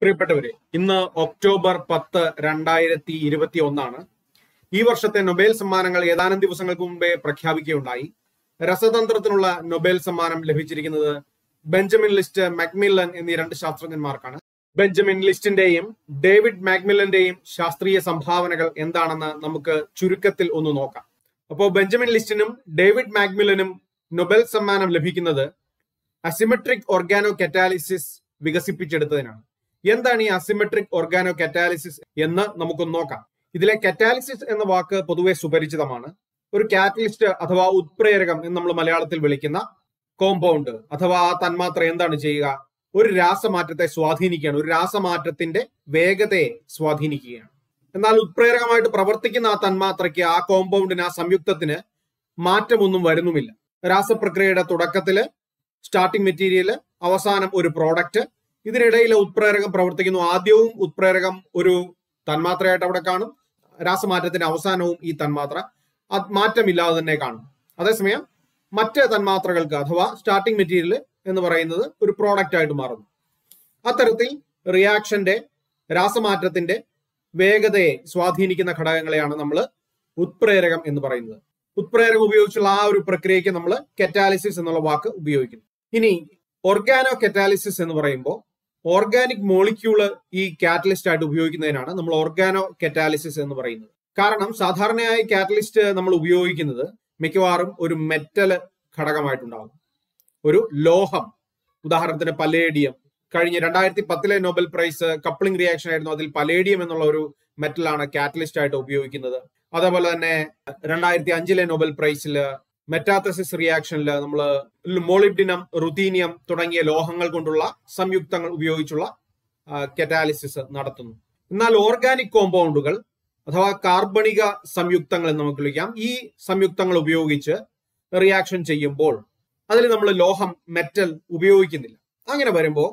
പ്രിയപ്പെട്ടവരെ ഇന്ന് ഒക്ടോബർ പത്ത് രണ്ടായിരത്തി ഇരുപത്തി ഒന്നാണ് ഈ വർഷത്തെ നൊബേൽ സമ്മാനങ്ങൾ ഏതാനും ദിവസങ്ങൾക്ക് മുമ്പേ പ്രഖ്യാപിക്കുകയുണ്ടായി രസതന്ത്രത്തിനുള്ള നൊബേൽ സമ്മാനം ലഭിച്ചിരിക്കുന്നത് ബെഞ്ചമിൻ ലിസ്റ്റ് മാക്മില്ലൻ എന്നീ രണ്ട് ശാസ്ത്രജ്ഞന്മാർക്കാണ് ബെഞ്ചമിൻ ലിസ്റ്റിന്റെയും ഡേവിഡ് മാക്മില്ലന്റെയും ശാസ്ത്രീയ സംഭാവനകൾ എന്താണെന്ന് നമുക്ക് ചുരുക്കത്തിൽ ഒന്ന് നോക്കാം അപ്പോൾ ബെഞ്ചമിൻ ലിസ്റ്റിനും ഡേവിഡ് മാക്മില്ലനും നൊബേൽ സമ്മാനം ലഭിക്കുന്നത് അസിമെട്രിക് ഓർഗാനോ കറ്റാലിസിസ് വികസിപ്പിച്ചെടുത്തതിനാണ് എന്താണ് ഈ അസിമെട്രിക് ഓർഗാനോ കറ്റാലിസിസ് എന്ന് നമുക്കൊന്ന് നോക്കാം ഇതിലെ കറ്റാലിസിസ് എന്ന വാക്ക് പൊതുവെ സുപരിചിതമാണ് ഒരു കാറ്റലിസ്റ്റ് അഥവാ ഉത്പ്രേരകം എന്ന് നമ്മൾ മലയാളത്തിൽ വിളിക്കുന്ന കോമ്പൗണ്ട് അഥവാ ആ തന്മാത്ര എന്താണ് ചെയ്യുക ഒരു രാസമാറ്റത്തെ സ്വാധീനിക്കുകയാണ് ഒരു രാസമാറ്റത്തിന്റെ വേഗതയെ സ്വാധീനിക്കുകയാണ് എന്നാൽ ഉത്പ്രേരകമായിട്ട് പ്രവർത്തിക്കുന്ന ആ തന്മാത്രയ്ക്ക് ആ കോമ്പൗണ്ടിന് ആ സംയുക്തത്തിന് മാറ്റമൊന്നും വരുന്നുമില്ല രാസപ്രക്രിയയുടെ തുടക്കത്തില് സ്റ്റാർട്ടിംഗ് മെറ്റീരിയൽ അവസാനം ഒരു പ്രോഡക്റ്റ് ഇതിനിടയിൽ ഉത്പ്രേരകം പ്രവർത്തിക്കുന്നു ആദ്യവും ഉത്പ്രേരകം ഒരു തന്മാത്രയായിട്ട് അവിടെ കാണും രാസമാറ്റത്തിന്റെ അവസാനവും ഈ തന്മാത്ര അത് മാറ്റമില്ലാതെ തന്നെ കാണും അതേസമയം മറ്റ് തന്മാത്രകൾക്ക് അഥവാ സ്റ്റാർട്ടിംഗ് മെറ്റീരിയൽ എന്ന് പറയുന്നത് ഒരു പ്രോഡക്റ്റ് ആയിട്ട് മാറുന്നു അത്തരത്തിൽ റിയാക്ഷന്റെ രാസമാറ്റത്തിന്റെ വേഗതയെ സ്വാധീനിക്കുന്ന ഘടകങ്ങളെയാണ് നമ്മൾ ഉത്പ്രേരകം എന്ന് പറയുന്നത് ഉത്പ്രേരകം ഉപയോഗിച്ചുള്ള ആ ഒരു പ്രക്രിയയ്ക്ക് നമ്മൾ കെറ്റാലിസിസ് എന്നുള്ള വാക്ക് ഉപയോഗിക്കുന്നു ഇനി ഓർഗാനോ കെറ്റാലിസിസ് എന്ന് പറയുമ്പോൾ ഓർഗാനിക് മോളിക്യൂള് ഈ കാറ്റലിസ്റ്റ് ആയിട്ട് ഉപയോഗിക്കുന്നതിനാണ് നമ്മൾ ഓർഗാനോ കെറ്റാലിസിസ് എന്ന് പറയുന്നത് കാരണം സാധാരണയായി കാറ്റലിസ്റ്റ് നമ്മൾ ഉപയോഗിക്കുന്നത് മിക്കവാറും ഒരു മെറ്റൽ ഘടകമായിട്ടുണ്ടാകും ഒരു ലോഹം ഉദാഹരണത്തിന് പലേഡിയം കഴിഞ്ഞ രണ്ടായിരത്തി പത്തിലെ നോബൽ പ്രൈസ് കപ്ലിംഗ് റിയാക്ഷൻ ആയിരുന്നു അതിൽ പലേഡിയം എന്നുള്ള ഒരു മെറ്റലാണ് കാറ്റലിസ്റ്റ് ആയിട്ട് ഉപയോഗിക്കുന്നത് അതേപോലെ തന്നെ രണ്ടായിരത്തി അഞ്ചിലെ നോബൽ പ്രൈസിൽ മെറ്റാത്തസിസ് റിയാക്ഷനിൽ നമ്മൾ മോളിബ്ഡിനം റുത്തീനിയം തുടങ്ങിയ ലോഹങ്ങൾ കൊണ്ടുള്ള സംയുക്തങ്ങൾ ഉപയോഗിച്ചുള്ള കെറ്റാലിസിസ് നടത്തുന്നു എന്നാൽ ഓർഗാനിക് കോമ്പൗണ്ടുകൾ അഥവാ കാർബണിക സംയുക്തങ്ങൾ എന്ന് നമുക്ക് വിളിക്കാം ഈ സംയുക്തങ്ങൾ ഉപയോഗിച്ച് റിയാക്ഷൻ ചെയ്യുമ്പോൾ അതിൽ നമ്മൾ ലോഹം മെറ്റൽ ഉപയോഗിക്കുന്നില്ല അങ്ങനെ വരുമ്പോൾ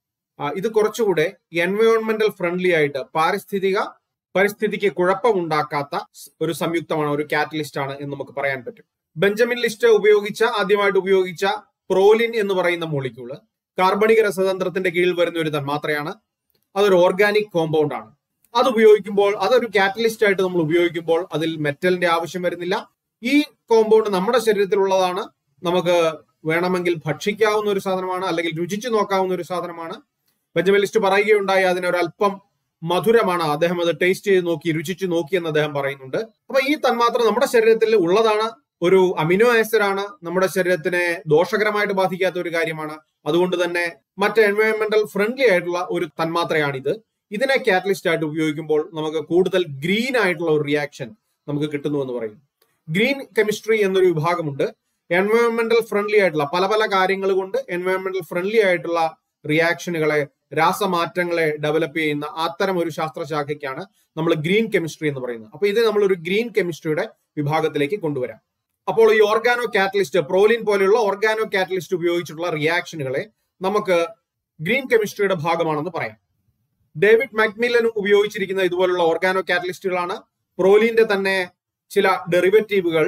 ഇത് കുറച്ചുകൂടെ എൻവയോൺമെന്റൽ ഫ്രണ്ട്ലി ആയിട്ട് പാരിസ്ഥിതിക പരിസ്ഥിതിക്ക് കുഴപ്പമുണ്ടാക്കാത്ത ഒരു സംയുക്തമാണ് ഒരു കാറ്റലിസ്റ്റ് ആണ് എന്ന് നമുക്ക് പറയാൻ പറ്റും ബെഞ്ചമിൻ ലിസ്റ്റ് ഉപയോഗിച്ച ആദ്യമായിട്ട് ഉപയോഗിച്ച പ്രോലിൻ എന്ന് പറയുന്ന മോളിക്യൂള് കാർബണിക രസതന്ത്രത്തിന്റെ കീഴിൽ വരുന്ന ഒരു തന്മാത്രയാണ് അതൊരു ഓർഗാനിക് കോമ്പൗണ്ട് ആണ് അത് ഉപയോഗിക്കുമ്പോൾ അതൊരു കാറ്റലിസ്റ്റ് ആയിട്ട് നമ്മൾ ഉപയോഗിക്കുമ്പോൾ അതിൽ മെറ്റലിന്റെ ആവശ്യം വരുന്നില്ല ഈ കോമ്പൗണ്ട് നമ്മുടെ ശരീരത്തിലുള്ളതാണ് നമുക്ക് വേണമെങ്കിൽ ഭക്ഷിക്കാവുന്ന ഒരു സാധനമാണ് അല്ലെങ്കിൽ രുചിച്ചു നോക്കാവുന്ന ഒരു സാധനമാണ് ബെഞ്ചമിൻ ലിസ്റ്റ് പറയുകയുണ്ടായി അതിനൊരല്പം മധുരമാണ് അദ്ദേഹം അത് ടേസ്റ്റ് ചെയ്ത് നോക്കി രുചിച്ചു നോക്കി എന്ന് അദ്ദേഹം പറയുന്നുണ്ട് അപ്പൊ ഈ തന്മാത്ര നമ്മുടെ ശരീരത്തിൽ ഉള്ളതാണ് ഒരു അമിനോ ആസിഡ് ആണ് നമ്മുടെ ശരീരത്തിനെ ദോഷകരമായിട്ട് ബാധിക്കാത്ത ഒരു കാര്യമാണ് അതുകൊണ്ട് തന്നെ മറ്റ് എൻവയോൺമെന്റൽ ഫ്രണ്ട്ലി ആയിട്ടുള്ള ഒരു തന്മാത്രയാണിത് ഇതിനെ കാറ്റലിസ്റ്റ് ആയിട്ട് ഉപയോഗിക്കുമ്പോൾ നമുക്ക് കൂടുതൽ ഗ്രീൻ ആയിട്ടുള്ള ഒരു റിയാക്ഷൻ നമുക്ക് കിട്ടുന്നു എന്ന് പറയും ഗ്രീൻ കെമിസ്ട്രി എന്നൊരു വിഭാഗമുണ്ട് എൻവയോൺമെന്റൽ ഫ്രണ്ട്ലി ആയിട്ടുള്ള പല പല കാര്യങ്ങൾ കൊണ്ട് എൻവയോൺമെന്റൽ ഫ്രണ്ട്ലി ആയിട്ടുള്ള റിയാക്ഷനുകളെ രാസമാറ്റങ്ങളെ ഡെവലപ്പ് ചെയ്യുന്ന അത്തരം ഒരു ശാസ്ത്രശാഖയ്ക്കാണ് നമ്മൾ ഗ്രീൻ കെമിസ്ട്രി എന്ന് പറയുന്നത് അപ്പൊ ഇത് നമ്മൾ ഒരു ഗ്രീൻ കെമിസ്ട്രിയുടെ വിഭാഗത്തിലേക്ക് കൊണ്ടുവരാം അപ്പോൾ ഈ ഓർഗാനോ കാറ്റലിസ്റ്റ് പ്രോലിൻ പോലെയുള്ള ഓർഗാനോ കാറ്റലിസ്റ്റ് ഉപയോഗിച്ചിട്ടുള്ള റിയാക്ഷനുകളെ നമുക്ക് ഗ്രീൻ കെമിസ്ട്രിയുടെ ഭാഗമാണെന്ന് പറയാം ഡേവിഡ് മാക്മില്ലൻ ഉപയോഗിച്ചിരിക്കുന്ന ഇതുപോലുള്ള ഓർഗാനോ കാറ്റലിസ്റ്റുകളാണ് പ്രോലിന്റെ തന്നെ ചില ഡെറിവേറ്റീവുകൾ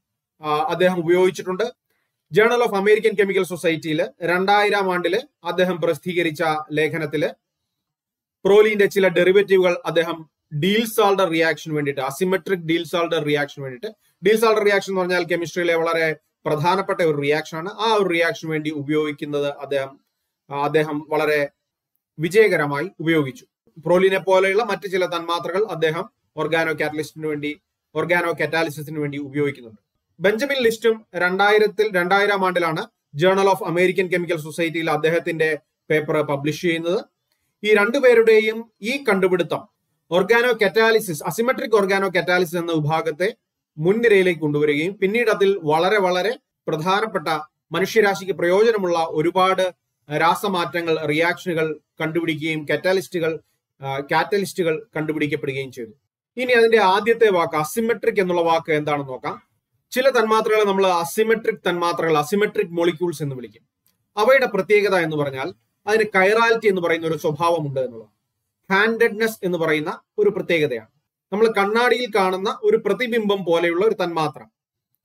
അദ്ദേഹം ഉപയോഗിച്ചിട്ടുണ്ട് ജേണൽ ഓഫ് അമേരിക്കൻ കെമിക്കൽ സൊസൈറ്റിയിൽ രണ്ടായിരം ആണ്ടില് അദ്ദേഹം പ്രസിദ്ധീകരിച്ച ലേഖനത്തില് പ്രോലിന്റെ ചില ഡെറിവേറ്റീവുകൾ അദ്ദേഹം ഡീൽ സാൾഡർ റിയാക്ഷൻ വേണ്ടിയിട്ട് അസിമെട്രിക് ഡീൽ സാൾഡർ റിയാക്ഷൻ വേണ്ടിയിട്ട് ഡീൽ സാൾഡർ റിയാക്ഷൻ എന്ന് പറഞ്ഞാൽ കെമിസ്ട്രിയിലെ വളരെ പ്രധാനപ്പെട്ട ഒരു റിയാക്ഷൻ ആണ് ആ ഒരു റിയാക്ഷൻ വേണ്ടി ഉപയോഗിക്കുന്നത് അദ്ദേഹം അദ്ദേഹം വളരെ വിജയകരമായി ഉപയോഗിച്ചു പ്രോലിനെ പോലെയുള്ള മറ്റ് ചില തന്മാത്രകൾ അദ്ദേഹം ഓർഗാനോ കാറ്റലിസ്റ്റിന് വേണ്ടി ഓർഗാനോ കറ്റാലിസിസിന് വേണ്ടി ഉപയോഗിക്കുന്നുണ്ട് ബെഞ്ചമിൻ ലിസ്റ്റും രണ്ടായിരത്തിൽ രണ്ടായിരം ആണ്ടിലാണ് ജേണൽ ഓഫ് അമേരിക്കൻ കെമിക്കൽ സൊസൈറ്റിയിൽ അദ്ദേഹത്തിന്റെ പേപ്പർ പബ്ലിഷ് ചെയ്യുന്നത് ഈ രണ്ടുപേരുടെയും ഈ കണ്ടുപിടുത്തം organo catalysis asymmetric organo catalysis എന്ന വിഭാഗത്തെ മുൻനിരയിലേക്ക് കൊണ്ടുവരികയും പിന്നീട് അതിൽ വളരെ വളരെ പ്രധാനപ്പെട്ട മനുഷ്യരാശിക്ക് പ്രയോജനമുള്ള ഒരുപാട് രാസമാറ്റങ്ങൾ റിയാക്ഷനുകൾ കണ്ടുപിടിക്കുകയും കറ്റാലിസ്റ്റുകൾ കാറ്റലിസ്റ്റുകൾ കണ്ടുപിടിക്കപ്പെടുകയും ചെയ്തു ഇനി അതിന്റെ ആദ്യത്തെ വാക്ക് അസിമെട്രിക് എന്നുള്ള വാക്ക് എന്താണെന്ന് നോക്കാം ചില തന്മാത്രകളെ നമ്മൾ അസിമെട്രിക് തന്മാത്രകൾ അസിമെട്രിക് മോളിക്യൂൾസ് എന്ന് വിളിക്കും അവയുടെ പ്രത്യേകത എന്ന് പറഞ്ഞാൽ അതിന് കൈറാലിറ്റി എന്ന് പറയുന്ന ഒരു സ്വഭാവമുണ്ട് എന്നുള്ളത് ഹാൻഡഡ്നെസ് എന്ന് പറയുന്ന ഒരു പ്രത്യേകതയാണ് നമ്മൾ കണ്ണാടിയിൽ കാണുന്ന ഒരു പ്രതിബിംബം പോലെയുള്ള ഒരു തന്മാത്ര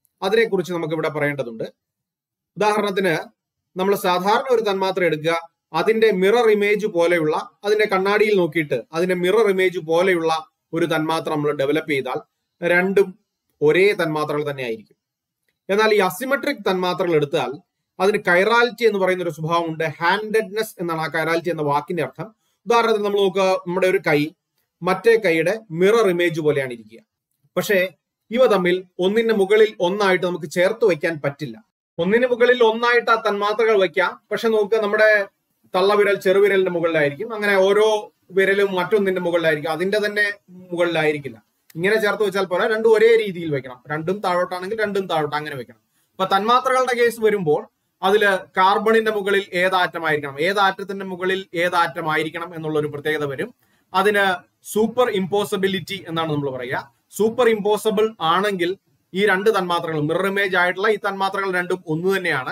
അതിനെക്കുറിച്ച് നമുക്ക് ഇവിടെ പറയേണ്ടതുണ്ട് ഉദാഹരണത്തിന് നമ്മൾ സാധാരണ ഒരു തന്മാത്ര എടുക്കുക അതിന്റെ മിറർ ഇമേജ് പോലെയുള്ള അതിന്റെ കണ്ണാടിയിൽ നോക്കിയിട്ട് അതിന്റെ മിറർ ഇമേജ് പോലെയുള്ള ഒരു തന്മാത്ര നമ്മൾ ഡെവലപ്പ് ചെയ്താൽ രണ്ടും ഒരേ തന്മാത്രകൾ തന്നെ ആയിരിക്കും എന്നാൽ ഈ അസിമെട്രിക് തന്മാത്രകൾ എടുത്താൽ അതിന് കൈറാലിറ്റി എന്ന് പറയുന്ന ഒരു സ്വഭാവമുണ്ട് ഹാൻഡഡ്നെസ് എന്നാണ് ആ കൈറാലിറ്റി എന്ന വാക്കിന്റെ അർത്ഥം ഉദാഹരണത്തിന് നമ്മൾ നോക്കുക നമ്മുടെ ഒരു കൈ മറ്റേ കൈയുടെ മിറർ ഇമേജ് പോലെയാണ് ഇരിക്കുക പക്ഷേ ഇവ തമ്മിൽ ഒന്നിന്റെ മുകളിൽ ഒന്നായിട്ട് നമുക്ക് ചേർത്ത് വയ്ക്കാൻ പറ്റില്ല ഒന്നിന് മുകളിൽ ഒന്നായിട്ട് ആ തന്മാത്രകൾ വയ്ക്കാം പക്ഷെ നോക്കുക നമ്മുടെ തള്ളവിരൽ ചെറുവിരലിന്റെ മുകളിലായിരിക്കും അങ്ങനെ ഓരോ വിരലും മറ്റൊന്നിന്റെ മുകളിലായിരിക്കും അതിന്റെ തന്നെ മുകളിലായിരിക്കില്ല ഇങ്ങനെ ചേർത്ത് വെച്ചാൽ പോരാ രണ്ടും ഒരേ രീതിയിൽ വെക്കണം രണ്ടും താഴോട്ടാണെങ്കിൽ രണ്ടും താഴോട്ട് അങ്ങനെ വെക്കണം അപ്പൊ തന്മാത്രകളുടെ കേസ് വരുമ്പോൾ അതില് കാർബണിന്റെ മുകളിൽ ഏത് ആറ്റമായിരിക്കണം ഏത് ആറ്റത്തിന്റെ മുകളിൽ ഏത് ആറ്റമായിരിക്കണം എന്നുള്ള ഒരു പ്രത്യേകത വരും അതിന് സൂപ്പർ ഇമ്പോസിബിലിറ്റി എന്നാണ് നമ്മൾ പറയുക സൂപ്പർ ഇമ്പോസിബിൾ ആണെങ്കിൽ ഈ രണ്ട് തന്മാത്രകൾ മിറർ ഇമേജ് ആയിട്ടുള്ള ഈ തന്മാത്രകൾ രണ്ടും ഒന്ന് തന്നെയാണ്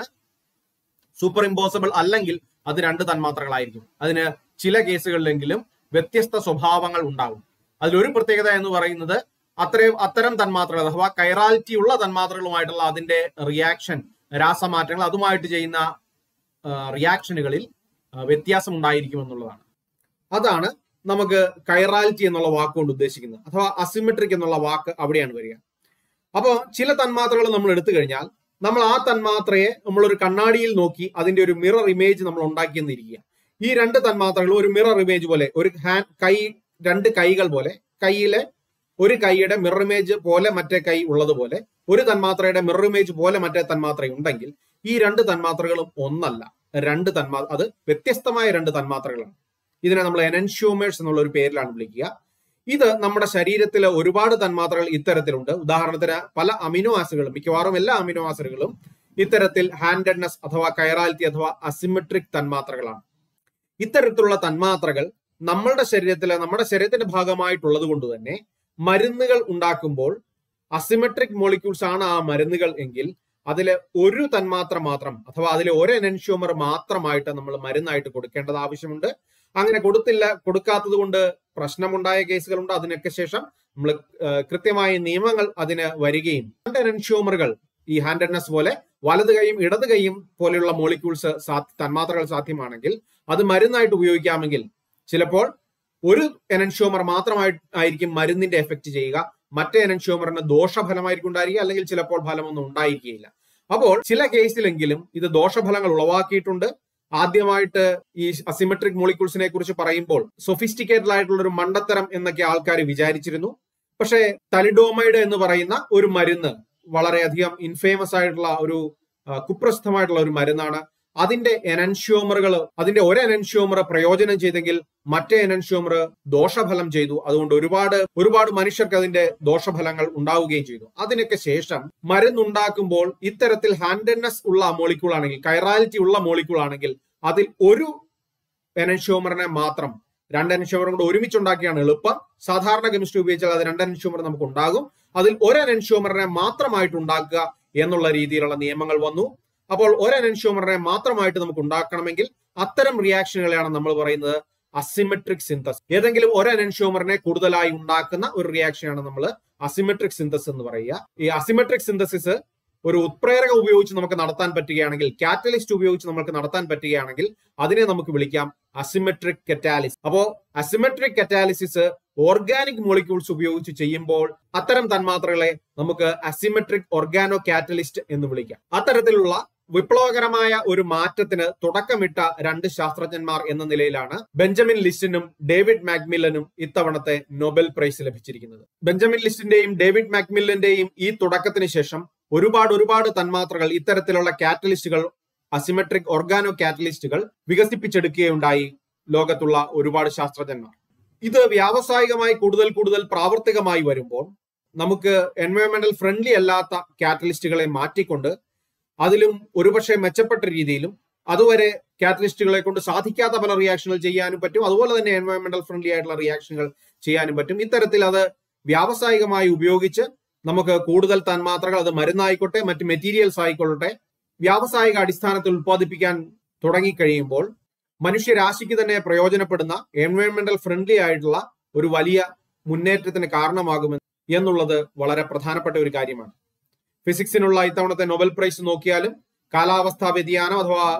സൂപ്പർ ഇമ്പോസിബിൾ അല്ലെങ്കിൽ അത് രണ്ട് തന്മാത്രകളായിരിക്കും അതിന് ചില കേസുകളിലെങ്കിലും വ്യത്യസ്ത സ്വഭാവങ്ങൾ ഉണ്ടാകും അതിലൊരു പ്രത്യേകത എന്ന് പറയുന്നത് അത്രയും അത്തരം തന്മാത്രകൾ അഥവാ കൈറാലിറ്റി ഉള്ള തന്മാത്രകളുമായിട്ടുള്ള അതിന്റെ റിയാക്ഷൻ രാസമാറ്റങ്ങൾ അതുമായിട്ട് ചെയ്യുന്ന റിയാക്ഷനുകളിൽ വ്യത്യാസം ഉണ്ടായിരിക്കും എന്നുള്ളതാണ് അതാണ് നമുക്ക് കൈറാലിറ്റി എന്നുള്ള വാക്കുകൊണ്ട് ഉദ്ദേശിക്കുന്നത് അഥവാ അസിമെട്രിക് എന്നുള്ള വാക്ക് അവിടെയാണ് വരിക അപ്പോൾ ചില തന്മാത്രകൾ നമ്മൾ എടുത്തു കഴിഞ്ഞാൽ നമ്മൾ ആ തന്മാത്രയെ നമ്മൾ ഒരു കണ്ണാടിയിൽ നോക്കി അതിന്റെ ഒരു മിറർ ഇമേജ് നമ്മൾ ഉണ്ടാക്കിയെന്നിരിക്കുക ഈ രണ്ട് തന്മാത്രകളും ഒരു മിറർ ഇമേജ് പോലെ ഒരു ഹാൻഡ് കൈ രണ്ട് കൈകൾ പോലെ കൈയിലെ ഒരു കൈയുടെ മിറർ ഇമേജ് പോലെ മറ്റേ കൈ ഉള്ളതുപോലെ ഒരു തന്മാത്രയുടെ മിറർ ഇമേജ് പോലെ മറ്റേ തന്മാത്ര ഉണ്ടെങ്കിൽ ഈ രണ്ട് തന്മാത്രകളും ഒന്നല്ല രണ്ട് തന്മാ അത് വ്യത്യസ്തമായ രണ്ട് തന്മാത്രകളാണ് ഇതിനെ നമ്മൾ എനൻഷ്യൂമേഴ്സ് എന്നുള്ള ഒരു പേരിലാണ് വിളിക്കുക ഇത് നമ്മുടെ ശരീരത്തിലെ ഒരുപാട് തന്മാത്രകൾ ഇത്തരത്തിലുണ്ട് ഉദാഹരണത്തിന് പല അമിനോ ആസിഡുകളും മിക്കവാറും എല്ലാ അമിനോ ആസിഡുകളും ഇത്തരത്തിൽ ഹാൻഡഡ്നെസ് അഥവാ കൈറാലിറ്റി അഥവാ അസിമെട്രിക് തന്മാത്രകളാണ് ഇത്തരത്തിലുള്ള തന്മാത്രകൾ നമ്മളുടെ ശരീരത്തിലെ നമ്മുടെ ശരീരത്തിന്റെ ഭാഗമായിട്ടുള്ളത് കൊണ്ട് തന്നെ മരുന്നുകൾ ഉണ്ടാക്കുമ്പോൾ അസിമെട്രിക് മോളിക്യൂൾസ് ആണ് ആ മരുന്നുകൾ എങ്കിൽ അതിലെ ഒരു തന്മാത്ര മാത്രം അഥവാ അതിലെ ഒരു എനൻഷ്യൂമർ മാത്രമായിട്ട് നമ്മൾ മരുന്നായിട്ട് കൊടുക്കേണ്ടത് ആവശ്യമുണ്ട് അങ്ങനെ കൊടുത്തില്ല കൊടുക്കാത്തത് കൊണ്ട് പ്രശ്നമുണ്ടായ കേസുകളുണ്ട് അതിനൊക്കെ ശേഷം നമ്മൾ കൃത്യമായ നിയമങ്ങൾ അതിന് വരികയും രണ്ട് എനൻഷ്യൂമറുകൾ ഈ ഹാൻഡഡ്നെസ് പോലെ വലത് കൈയും ഇടത് കൈയും പോലെയുള്ള മോളിക്യൂൾസ് തന്മാത്രകൾ സാധ്യമാണെങ്കിൽ അത് മരുന്നായിട്ട് ഉപയോഗിക്കാമെങ്കിൽ ചിലപ്പോൾ ഒരു എനൻഷ്യൂമർ മാത്രമായി ആയിരിക്കും മരുന്നിന്റെ എഫക്ട് ചെയ്യുക മറ്റേ എനൻഷ്യൂമറിന് ദോഷഫലമായിരിക്കും ഉണ്ടായിരിക്കുക അല്ലെങ്കിൽ ചിലപ്പോൾ ഫലമൊന്നും ഉണ്ടായിരിക്കുകയില്ല അപ്പോൾ ചില കേസിലെങ്കിലും ഇത് ദോഷഫലങ്ങൾ ഉളവാക്കിയിട്ടുണ്ട് ആദ്യമായിട്ട് ഈ അസിമെട്രിക് മോളിക്യൂൾസിനെ കുറിച്ച് പറയുമ്പോൾ സൊഫിസ്റ്റിക്കേറ്റഡ് ആയിട്ടുള്ള ഒരു മണ്ടത്തരം എന്നൊക്കെ ആൾക്കാർ വിചാരിച്ചിരുന്നു പക്ഷേ തലിഡോമൈഡ് എന്ന് പറയുന്ന ഒരു മരുന്ന് വളരെയധികം ഇൻഫേമസ് ആയിട്ടുള്ള ഒരു കുപ്രസിദ്ധമായിട്ടുള്ള ഒരു മരുന്നാണ് അതിന്റെ എനൻഷ്യൂമറുകൾ അതിന്റെ ഒരു എനൻഷ്യൂമർ പ്രയോജനം ചെയ്തെങ്കിൽ മറ്റേ എനൻഷ്യൂമർ ദോഷഫലം ചെയ്തു അതുകൊണ്ട് ഒരുപാട് ഒരുപാട് മനുഷ്യർക്ക് അതിന്റെ ദോഷഫലങ്ങൾ ഉണ്ടാവുകയും ചെയ്തു അതിനൊക്കെ ശേഷം മരുന്നുണ്ടാക്കുമ്പോൾ ഇത്തരത്തിൽ ഹാൻഡഡ്നെസ് ഉള്ള മോളിക്യൂൾ ആണെങ്കിൽ കൈറാലിറ്റി ഉള്ള മോളിക്യൂൾ ആണെങ്കിൽ അതിൽ ഒരു എനൻഷ്യൂമറിനെ മാത്രം രണ്ട് എൻഷ്യൂമറും കൂടെ ഒരുമിച്ചുണ്ടാക്കിയാണ് എളുപ്പം സാധാരണ കെമിസ്ട്രി ഉപയോഗിച്ചാൽ അത് രണ്ട് എൻഷ്യൂമർ നമുക്ക് ഉണ്ടാകും അതിൽ ഒരു എൻഷ്യൂമറിനെ മാത്രമായിട്ട് ഉണ്ടാക്കുക എന്നുള്ള രീതിയിലുള്ള നിയമങ്ങൾ വന്നു അപ്പോൾ ഒരു എൻഷ്യൂമറിനെ മാത്രമായിട്ട് നമുക്ക് ഉണ്ടാക്കണമെങ്കിൽ അത്തരം റിയാക്ഷനുകളെയാണ് നമ്മൾ പറയുന്നത് അസിമെട്രിക് സിന്തസ് ഏതെങ്കിലും ഒരു എൻഷ്യൂമറിനെ കൂടുതലായി ഉണ്ടാക്കുന്ന ഒരു റിയാക്ഷനാണ് നമ്മൾ അസിമെട്രിക് സിന്തസ് എന്ന് പറയുക ഈ അസിമെട്രിക് സിന്തസിസ് ഒരു ഉത്പ്രേരകം ഉപയോഗിച്ച് നമുക്ക് നടത്താൻ പറ്റുകയാണെങ്കിൽ കാറ്റലിസ്റ്റ് ഉപയോഗിച്ച് നമുക്ക് നടത്താൻ പറ്റുകയാണെങ്കിൽ അതിനെ നമുക്ക് വിളിക്കാം അസിമെട്രിക് കറ്റാലിസ് അപ്പോ അസിമെട്രിക് കറ്റാലിസിസ് ഓർഗാനിക് മോളിക്യൂൾസ് ഉപയോഗിച്ച് ചെയ്യുമ്പോൾ അത്തരം തന്മാത്രകളെ നമുക്ക് അസിമെട്രിക് ഓർഗാനോ കാറ്റലിസ്റ്റ് എന്ന് വിളിക്കാം അത്തരത്തിലുള്ള വിപ്ലവകരമായ ഒരു മാറ്റത്തിന് തുടക്കമിട്ട രണ്ട് ശാസ്ത്രജ്ഞന്മാർ എന്ന നിലയിലാണ് ബെഞ്ചമിൻ ലിസ്റ്റിനും ഡേവിഡ് മാക്മില്ലനും ഇത്തവണത്തെ നൊബൽ പ്രൈസ് ലഭിച്ചിരിക്കുന്നത് ബെഞ്ചമിൻ ലിസ്റ്റിന്റെയും ഡേവിഡ് മാക്മില്ലന്റെയും ഈ തുടക്കത്തിന് ശേഷം ഒരുപാട് ഒരുപാട് തന്മാത്രകൾ ഇത്തരത്തിലുള്ള കാറ്റലിസ്റ്റുകൾ അസിമെട്രിക് ഓർഗാനോ കാറ്റലിസ്റ്റുകൾ വികസിപ്പിച്ചെടുക്കുകയുണ്ടായി ലോകത്തുള്ള ഒരുപാട് ശാസ്ത്രജ്ഞന്മാർ ഇത് വ്യാവസായികമായി കൂടുതൽ കൂടുതൽ പ്രാവർത്തികമായി വരുമ്പോൾ നമുക്ക് എൻവയോൺമെന്റൽ ഫ്രണ്ട്ലി അല്ലാത്ത കാറ്റലിസ്റ്റുകളെ മാറ്റിക്കൊണ്ട് അതിലും ഒരുപക്ഷെ മെച്ചപ്പെട്ട രീതിയിലും അതുവരെ കാറ്റലിസ്റ്റുകളെ കൊണ്ട് സാധിക്കാത്ത പല റിയാക്ഷനുകൾ ചെയ്യാനും പറ്റും അതുപോലെ തന്നെ എൻവയോൺമെന്റൽ ഫ്രണ്ട്ലി ആയിട്ടുള്ള റിയാക്ഷനുകൾ ചെയ്യാനും പറ്റും ഇത്തരത്തിൽ അത് വ്യാവസായികമായി ഉപയോഗിച്ച് നമുക്ക് കൂടുതൽ തന്മാത്രകൾ അത് മരുന്നായിക്കോട്ടെ മറ്റ് മെറ്റീരിയൽസ് ആയിക്കൊള്ളട്ടെ വ്യാവസായിക അടിസ്ഥാനത്തിൽ ഉത്പാദിപ്പിക്കാൻ തുടങ്ങിക്കഴിയുമ്പോൾ മനുഷ്യരാശിക്ക് തന്നെ പ്രയോജനപ്പെടുന്ന എൻവയോൺമെന്റൽ ഫ്രണ്ട്ലി ആയിട്ടുള്ള ഒരു വലിയ മുന്നേറ്റത്തിന് കാരണമാകുമെന്ന് എന്നുള്ളത് വളരെ പ്രധാനപ്പെട്ട ഒരു കാര്യമാണ് ഫിസിക്സിനുള്ള ഇത്തവണത്തെ നൊബൽ പ്രൈസ് നോക്കിയാലും കാലാവസ്ഥാ വ്യതിയാനം അഥവാ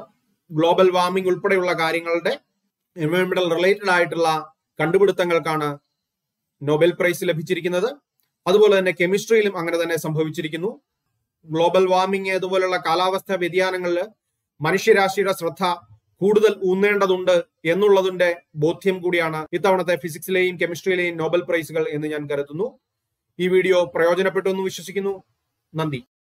ഗ്ലോബൽ വാർമിംഗ് ഉൾപ്പെടെയുള്ള കാര്യങ്ങളുടെ എൻവയോൺമെന്റൽ റിലേറ്റഡ് ആയിട്ടുള്ള കണ്ടുപിടുത്തങ്ങൾക്കാണ് നൊബേൽ പ്രൈസ് ലഭിച്ചിരിക്കുന്നത് അതുപോലെ തന്നെ കെമിസ്ട്രിയിലും അങ്ങനെ തന്നെ സംഭവിച്ചിരിക്കുന്നു ഗ്ലോബൽ വാർമിംഗ് അതുപോലുള്ള കാലാവസ്ഥാ വ്യതിയാനങ്ങളിൽ മനുഷ്യരാശിയുടെ ശ്രദ്ധ കൂടുതൽ ഊന്നേണ്ടതുണ്ട് എന്നുള്ളതിന്റെ ബോധ്യം കൂടിയാണ് ഇത്തവണത്തെ ഫിസിക്സിലെയും കെമിസ്ട്രിയിലെയും നോബൽ പ്രൈസുകൾ എന്ന് ഞാൻ കരുതുന്നു ഈ വീഡിയോ പ്രയോജനപ്പെട്ടു എന്ന് വിശ്വസിക്കുന്നു നന്ദി